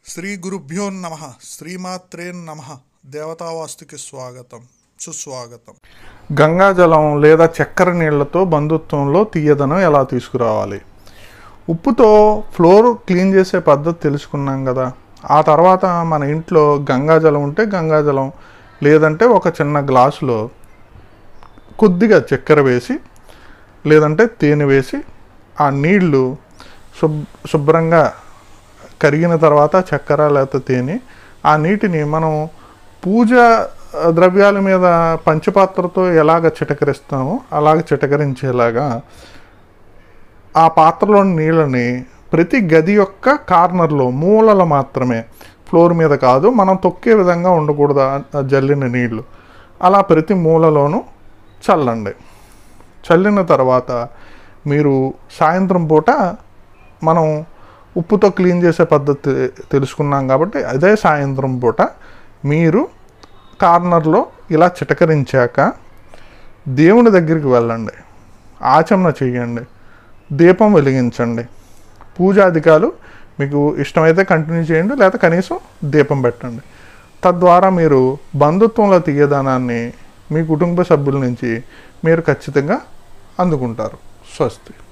శ్రీ గురుభ్యో నమ శ్రీమాత్రే నమ దేవతావాస్తుకి స్వాగతం సుస్వాగతం గంగాజలం లేదా చక్కెర నీళ్లతో బంధుత్వంలో తీయదనం ఎలా తీసుకురావాలి ఉప్పుతో ఫ్లోర్ క్లీన్ చేసే పద్ధతి తెలుసుకున్నాం కదా ఆ తర్వాత మన ఇంట్లో గంగాజలం ఉంటే గంగాజలం లేదంటే ఒక చిన్న గ్లాసులో కొద్దిగా చక్కెర వేసి లేదంటే తేనె వేసి ఆ నీళ్లు శుభ్ శుభ్రంగా కరిగిన తర్వాత చక్కెర లేకపోతే తేనె ఆ నీటిని మనం పూజ ద్రవ్యాల మీద పంచపాత్రతో ఎలాగ చిటకరిస్తామో అలాగ చిటకరించేలాగా ఆ పాత్రలోని నీళ్ళని ప్రతి గది యొక్క కార్నర్లో మూలలు మాత్రమే ఫ్లోర్ మీద కాదు మనం తొక్కే విధంగా ఉండకూడదు ఆ- ఆ జల్లిన నీళ్లు అలా ప్రతి మూలలోనూ చల్లండి చల్లిన తర్వాత మీరు సాయంత్రం పూట మనం ఉప్పుతో క్లీన్ చేసే పద్ధతి తెలుసుకున్నాం కాబట్టి అదే సాయంత్రం పూట మీరు కార్నర్లో ఇలా చిటకరించాక దేవుని దగ్గరికి వెళ్ళండి ఆచమన చెయ్యండి దీపం వెలిగించండి పూజాధికాలు మీకు ఇష్టమైతే కంటిన్యూ చేయండి లేదా కనీసం దీపం పెట్టండి తద్వారా మీరు బంధుత్వంలో తీయదానాన్ని మీ కుటుంబ సభ్యుల నుంచి మీరు ఖచ్చితంగా అందుకుంటారు స్వస్తి